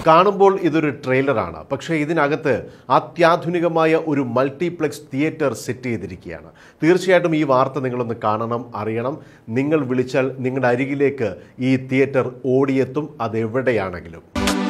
കാണുമ്പോൾ ഇതൊരു ട്രെയിലറാണ് പക്ഷേ ഇതിനകത്ത് അത്യാധുനികമായ ഒരു മൾട്ടിപ്ലെക്സ് തിയേറ്റർ സെറ്റ് ചെയ്തിരിക്കുകയാണ് തീർച്ചയായിട്ടും ഈ വാർത്ത നിങ്ങളൊന്ന് കാണണം അറിയണം നിങ്ങൾ വിളിച്ചാൽ നിങ്ങളുടെ അരികിലേക്ക് ഈ തിയേറ്റർ ഓടിയെത്തും അതെവിടെയാണെങ്കിലും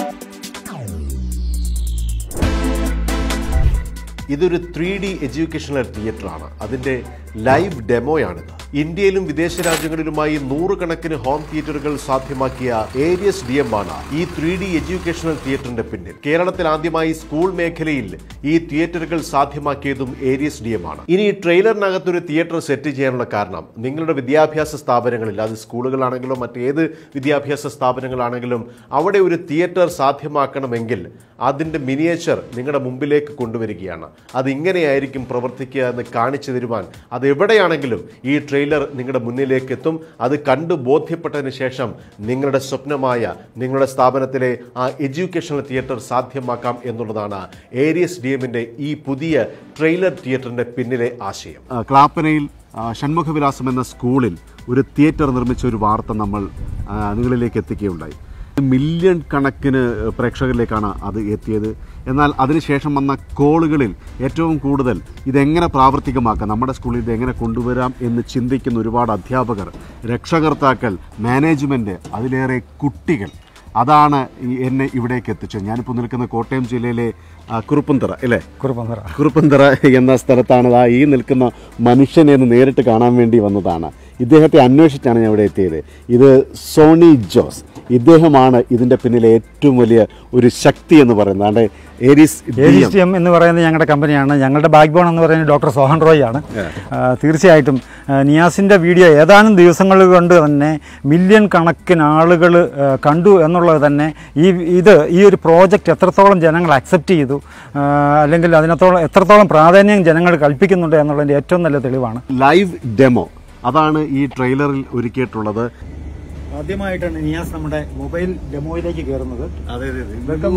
ഇതൊരു ത്രീ ഡി എഡ്യൂക്കേഷണൽ തിയേറ്ററാണ് അതിൻ്റെ ലൈവ് ഡെമോയാണിത് ഇന്ത്യയിലും വിദേശ രാജ്യങ്ങളിലുമായി നൂറുകണക്കിന് ഹോം തിയേറ്ററുകൾ സാധ്യമാക്കിയ ഏരിയസ് ഡി എം ആണ് ഈ ത്രീ ഡി എഡ്യൂക്കേഷണൽ തിയേറ്ററിന്റെ പിന്നിൽ കേരളത്തിൽ ആദ്യമായി സ്കൂൾ മേഖലയിൽ ഈ തിയേറ്ററുകൾ സാധ്യമാക്കിയതും ഏരിയസ് ഡി എം ആണ് ഇനി ഈ ട്രെയിലറിനകത്തൊരു തിയേറ്റർ സെറ്റ് ചെയ്യാനുള്ള കാരണം നിങ്ങളുടെ വിദ്യാഭ്യാസ സ്ഥാപനങ്ങളിൽ അത് സ്കൂളുകളാണെങ്കിലും മറ്റേത് വിദ്യാഭ്യാസ സ്ഥാപനങ്ങളാണെങ്കിലും അവിടെ ഒരു തിയേറ്റർ സാധ്യമാക്കണമെങ്കിൽ അതിൻ്റെ മിനിയേച്ചർ നിങ്ങളുടെ മുമ്പിലേക്ക് കൊണ്ടുവരികയാണ് അത് ഇങ്ങനെയായിരിക്കും പ്രവർത്തിക്കുക എന്ന് കാണിച്ചു തരുവാൻ അത് എവിടെയാണെങ്കിലും ഈ ട്രെയിലർ നിങ്ങളുടെ മുന്നിലേക്ക് എത്തും അത് കണ്ടു ബോധ്യപ്പെട്ടതിന് ശേഷം നിങ്ങളുടെ സ്വപ്നമായ നിങ്ങളുടെ സ്ഥാപനത്തിലെ ആ എഡ്യൂക്കേഷണൽ തിയേറ്റർ സാധ്യമാക്കാം എന്നുള്ളതാണ് ഏരിയസ് ഡി എമ്മിൻ്റെ ഈ പുതിയ ട്രെയിലർ തിയേറ്ററിൻ്റെ പിന്നിലെ ആശയം ആ, ക്ലാപ്പനയിൽ ആ, ഷൺമുഖവിലാസം എന്ന സ്കൂളിൽ ഒരു തിയേറ്റർ നിർമ്മിച്ച ഒരു വാർത്ത നമ്മൾ ആ, നിങ്ങളിലേക്ക് എത്തിക്കുകയുണ്ടായി മില്യൺ കണക്കിന് പ്രേക്ഷകരിലേക്കാണ് അത് എത്തിയത് എന്നാൽ അതിനുശേഷം വന്ന കോളുകളിൽ ഏറ്റവും കൂടുതൽ ഇതെങ്ങനെ പ്രാവർത്തികമാക്കാം നമ്മുടെ സ്കൂളിൽ ഇത് എങ്ങനെ കൊണ്ടുവരാം എന്ന് ചിന്തിക്കുന്ന ഒരുപാട് അധ്യാപകർ രക്ഷകർത്താക്കൾ മാനേജ്മെൻറ്റ് അതിലേറെ കുട്ടികൾ അതാണ് ഈ എന്നെ ഇവിടേക്ക് എത്തിച്ചത് ഞാനിപ്പോൾ നിൽക്കുന്ന കോട്ടയം ജില്ലയിലെ ആ, കുറുപ്പന്തറ അല്ലേ കുറുപ്പന്തറ കുറുപ്പന്തറ എന്ന സ്ഥലത്താണ് ആ ഈ നിൽക്കുന്ന മനുഷ്യനെ ഒന്ന് നേരിട്ട് കാണാൻ വേണ്ടി വന്നതാണ് ഇദ്ദേഹത്തെ അന്വേഷിച്ചാണ് ഞാൻ ഇവിടെ എത്തിയത് ഇത് സോണി ജോസ് ഇദ്ദേഹമാണ് ഇതിൻ്റെ പിന്നിലെ ഏറ്റവും വലിയ ഒരു ശക്തി എന്ന് പറയുന്നത് അതാണ്ട് ഏരീസ് ഏരിയസ് ടി എം എന്ന് പറയുന്നത് ഞങ്ങളുടെ കമ്പനിയാണ് ഞങ്ങളുടെ ബാക്ക് ബോൺ എന്ന് പറയുന്നത് ഡോക്ടർ സോഹൻ റോയ് ആണ് ആ, തീർച്ചയായിട്ടും ആ, നിയാസിൻ്റെ വീഡിയോ ഏതാനും ദിവസങ്ങൾ കൊണ്ട് തന്നെ മില്യൺ കണക്കിന് ആളുകൾ കണ്ടു എന്നുള്ളത് തന്നെ ഈ ഇത് ഈ ഒരു പ്രോജക്റ്റ് എത്രത്തോളം ജനങ്ങൾ അക്സെപ്റ്റ് ചെയ്തു ആ, അല്ലെങ്കിൽ അതിനത്തോളം എത്രത്തോളം പ്രാധാന്യം ജനങ്ങൾ കൽപ്പിക്കുന്നുണ്ട് എന്നുള്ളതിൻ്റെ ഏറ്റവും നല്ല തെളിവാണ് ലൈവ് ഡെമോ അതാണ് ഈ ട്രെയിലറിൽ ഒരുക്കിയിട്ടുള്ളത് ആദ്യമായിട്ടാണ് നിയാസ് നമ്മുടെ മൊബൈൽ ഡെമോയിലേക്ക് കയറുന്നത് അതെ അതെ Welcome,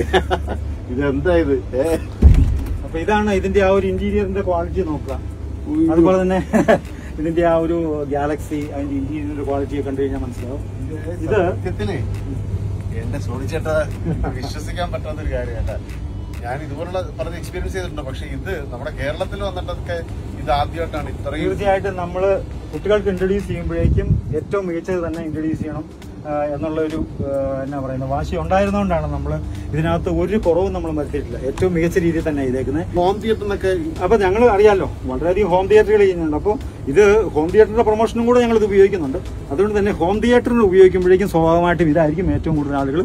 ഇതെന്താ ഇത് ഏ? അപ്പോൾ ഇതാണ് ഇതിന്റെ ആ ഒരു ഇന്റീരിയറിന്റെ ക്വാളിറ്റി നോക്കുക അതുപോലെ തന്നെ ഇതിന്റെ ആ ഒരു ഗാലക്സി അതിന്റെ ഇന്റീരിയറിന്റെ ക്വാളിറ്റി കണ്ടു കഴിഞ്ഞാൽ മനസ്സിലാവും ഇത് സത്യത്തിലേ എന്റെ സോണി ചേട്ടാ വിശ്വസിക്കാൻ പറ്റാത്തൊരു കാര്യമല്ല ഞാൻ ഇതുപോലുള്ള പലത് എക്സ്പീരിയൻസ് ചെയ്തിട്ടുണ്ട് പക്ഷെ ഇത് നമ്മുടെ കേരളത്തിൽ വന്നിട്ടൊക്കെ ഇത് ആദ്യമായിട്ടാണ് ഇത്രയും തീർച്ചയായിട്ടും നമ്മൾ കുട്ടികൾക്ക് ഇൻട്രൊഡ്യൂസ് ചെയ്യുമ്പോഴേക്കും ഏറ്റവും മികച്ചത് തന്നെ ഇൻട്രൊഡ്യൂസ് ചെയ്യണം ആ, എന്നുള്ള ഒരു ആ, എന്നാ പറയുന്നത് വാശി ഉണ്ടായിരുന്നുകൊണ്ടാണ് നമ്മൾ ഇതിനകത്ത് ഒരു കുറവും നമ്മൾ വരുത്തിയിട്ടില്ല ഏറ്റവും മികച്ച രീതിയിൽ തന്നെ ചെയ്തേക്കുന്നത് ഹോം തിയേറ്ററിനൊക്കെ അപ്പൊ ഞങ്ങൾ അറിയാലോ വളരെയധികം ഹോം തിയേറ്ററുകൾ ചെയ്യുന്നുണ്ട് അപ്പോൾ ഇത് ഹോം തിയേറ്ററിന്റെ പ്രൊമോഷനും കൂടെ ഞങ്ങൾ ഇത് ഉപയോഗിക്കുന്നുണ്ട് അതുകൊണ്ട് തന്നെ ഹോം തിയേറ്ററിന് ഉപയോഗിക്കുമ്പോഴേക്കും സ്വാഭാവികമായിട്ടും ഇതായിരിക്കും ഏറ്റവും കൂടുതൽ ആളുകൾ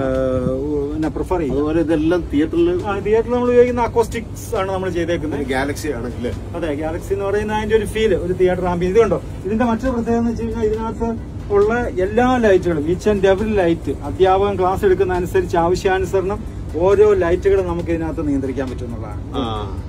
പിന്നെ പ്രിഫർ ചെയ്യുന്നത് അതുപോലെ ഇതെല്ലാം തിയേറ്ററിൽ തിയേറ്ററിൽ നമ്മൾ ഉപയോഗിക്കുന്ന അക്കോസ്റ്റിക്സ് ആണ് നമ്മൾ ചെയ്തേക്കുന്നത് ഗാലക്സി ആണ് അല്ലേ അതെ ഗാലക്സി എന്ന് പറയുന്ന അതിന്റെ ഒരു ഫീല് ഒരു തിയേറ്റർ ആംബിയൻസ് ഇത് കണ്ടോ ഇതിന്റെ മറ്റൊരു പ്രത്യേകത എന്ന് വെച്ച് കഴിഞ്ഞാൽ ഇതിനകത്ത് ഉള്ള എല്ലാ ലൈറ്റുകളും ഈച്ച് ആൻഡ് എവറി ലൈറ്റ് അധ്യാപകൻ ക്ലാസ് എടുക്കുന്ന അനുസരിച്ച് ആവശ്യാനുസരണം ഓരോ ലൈറ്റുകളും നമുക്ക് ഇതിനകത്ത് നിയന്ത്രിക്കാൻ പറ്റുന്നതാണ് ആ.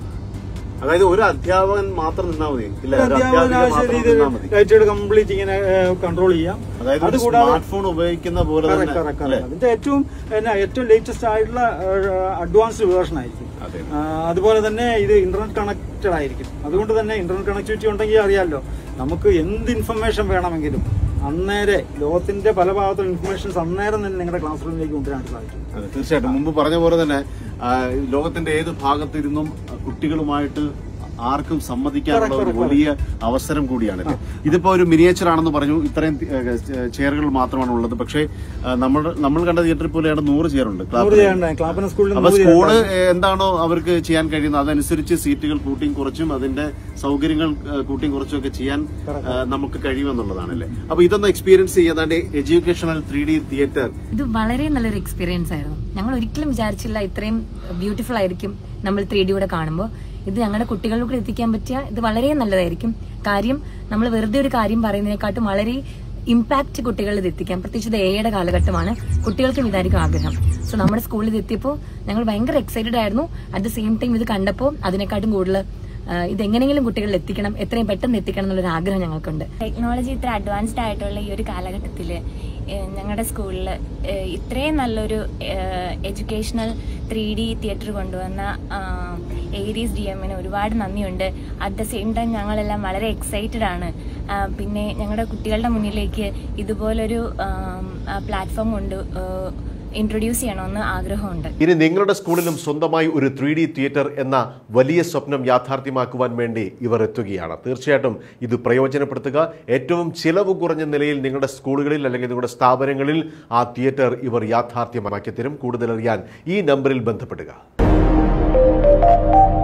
അതായത് ഒരു അധ്യാപകൻ മാത്രം നിന്നാ മതി ഇല്ല ഒരു ഒരു അധ്യാപകന് അധ്യാപിക ആവശ്യ മാത്രം രീതിയിൽ നിന്നാ മതി ലൈറ്റുകൾ കംപ്ലീറ്റ് ഇങ്ങനെ കൺട്രോൾ ചെയ്യാം അതായത് ഒരു അതുകൂടാതെ സ്മാർട്ട് ഫോൺ ഉപയോഗിക്കുന്ന പോലെ correct, തന്നെ correct, അല്ലേ? correct. അതിന്റെ ഏറ്റവും എന്നാ ഏറ്റവും ലേറ്റസ്റ്റ് ആയിട്ടുള്ള അഡ്വാൻസ്ഡ് വേർഷൻ ആയിരിക്കും അതെ. ആ, അതുപോലെ തന്നെ ഇത് ഇന്റർനെറ്റ് കണക്റ്റഡ് ആയിരിക്കും അതുകൊണ്ട് തന്നെ ഇന്റർനെറ്റ് കണക്ടിവിറ്റി ഉണ്ടെങ്കിൽ അറിയാമല്ലോ നമുക്ക് എന്ത് ഇൻഫർമേഷൻ വേണമെങ്കിലും അന്നേരെ ലോകത്തിന്റെ പല ഭാഗത്തുള്ള ഇൻഫർമേഷൻസ് അന്നേരം തന്നെ നിങ്ങളുടെ ക്ലാസ് റൂമിലേക്ക് കൊണ്ടുവരാനായിട്ട് സാധിക്കും അതെ തീർച്ചയായിട്ടും മുമ്പ് പറഞ്ഞ പോലെ തന്നെ ആ, ലോകത്തിന്റെ ഏത് ഭാഗത്തിരുന്നും കുട്ടികളുമായിട്ട് ആർക്കും സമ്മതിക്കാനുള്ള ഒരു വലിയ അവസരം കൂടിയാണ് ഇത്. ഇതിപ്പോ ഒരു മിനിയേച്ചർ ആണെന്ന് പറഞ്ഞു ഇത്രയും ചെയറുകൾ മാത്രമാണ് ഉള്ളത് പക്ഷേ ആ, നമ്മൾ നമ്മൾ കണ്ട തിയേറ്ററിൽ പോലെയാണ് നൂറ് ചെയറുണ്ട് നൂറ് ചെയ്യണ്ട ക്ലാപ്പന സ്കൂളിൽ അപ്പൊ നൂറ് സ്കൂള് ചെയ്യണ്ട. എന്താണോ അവർക്ക് ചെയ്യാൻ കഴിയുന്നത് അതനുസരിച്ച് സീറ്റുകൾ കൂട്ടിയും കുറച്ചും അതിന്റെ സൗകര്യങ്ങൾ ആ, കൂട്ടിയും കുറച്ചും ഒക്കെ ചെയ്യാൻ ആ, നമുക്ക് കഴിയുമെന്നുള്ളതാണല്ലേ അപ്പൊ ഇതൊന്ന് എക്സ്പീരിയൻസ് ചെയ്യാതെ എഡ്യൂക്കേഷണൽ ത്രീ ഡി തിയേറ്റർ ഇത് വളരെ നല്ലൊരു എക്സ്പീരിയൻസ് ആയിരുന്നു ഞങ്ങൾ ഒരിക്കലും വിചാരിച്ചില്ല ഇത്രയും ബ്യൂട്ടിഫുൾ ആയിരിക്കും നമ്മൾ ത്രീ ഡിയുടെ കാണുമ്പോൾ ഇത് ഞങ്ങളുടെ കുട്ടികളിലൂടെ എത്തിക്കാൻ പറ്റിയ ഇത് വളരെ നല്ലതായിരിക്കും കാര്യം നമ്മൾ വെറുതെ ഒരു കാര്യം പറയുന്നതിനെക്കാട്ടും വളരെ ഇമ്പാക്ട് കുട്ടികളിൽ ഇത് എത്തിക്കാം പ്രത്യേകിച്ച് ഇത് എയുടെ കാലഘട്ടമാണ് കുട്ടികൾക്കും ഇതായിരിക്കും ആഗ്രഹം സോ നമ്മുടെ സ്കൂളിൽ ഇത് എത്തിയപ്പോൾ ഞങ്ങൾ ഭയങ്കര എക്സൈറ്റഡ് ആയിരുന്നു അറ്റ് ദ സെയിം ടൈം ഇത് കണ്ടപ്പോൾ അതിനെക്കാട്ടും കൂടുതൽ ആ, ഇതെങ്ങനെയെങ്കിലും കുട്ടികളിൽ എത്തിക്കണം എത്രയും പെട്ടെന്ന് എത്തിക്കണം എന്നുള്ളൊരു ആഗ്രഹം ഞങ്ങൾക്കുണ്ട് ടെക്നോളജി ഇത്ര അഡ്വാൻസ്ഡ് ആയിട്ടുള്ള ഈ ഒരു കാലഘട്ടത്തിൽ ഞങ്ങളുടെ സ്കൂളിൽ ഇത്രയും നല്ലൊരു എഡ്യൂക്കേഷണൽ ത്രീ ഡി തിയേറ്റർ കൊണ്ടുവന്ന ഏരീസ് ഡി എമ്മിന് ഒരുപാട് നന്ദിയുണ്ട് അറ്റ് ദ സെയിം ടൈം ഞങ്ങളെല്ലാം വളരെ എക്സൈറ്റഡ് ആണ് ആ, പിന്നെ ഞങ്ങളുടെ കുട്ടികളുടെ മുന്നിലേക്ക് ഇതുപോലൊരു പ്ലാറ്റ്ഫോം കൊണ്ട് ഇൻട്രൊഡ്യൂസ് ചെയ്യണമെന്ന് ആഗ്രഹമുണ്ട് ഇനി നിങ്ങളുടെ സ്കൂളിലും സ്വന്തമായി ഒരു ത്രീ ഡി തിയേറ്റർ എന്ന വലിയ സ്വപ്നം യാഥാർത്ഥ്യമാക്കുവാൻ വേണ്ടി ഇവർ എത്തുകയാണ് തീർച്ചയായിട്ടും ഇത് പ്രയോജനപ്പെടുത്തുക ഏറ്റവും ചിലവ് കുറഞ്ഞ നിലയിൽ നിങ്ങളുടെ സ്കൂളുകളിൽ അല്ലെങ്കിൽ നിങ്ങളുടെ സ്ഥാപനങ്ങളിൽ ആ തിയേറ്റർ ഇവർ യാഥാർത്ഥ്യമാക്കി തരും കൂടുതലറിയാൻ ഈ നമ്പറിൽ ബന്ധപ്പെടുക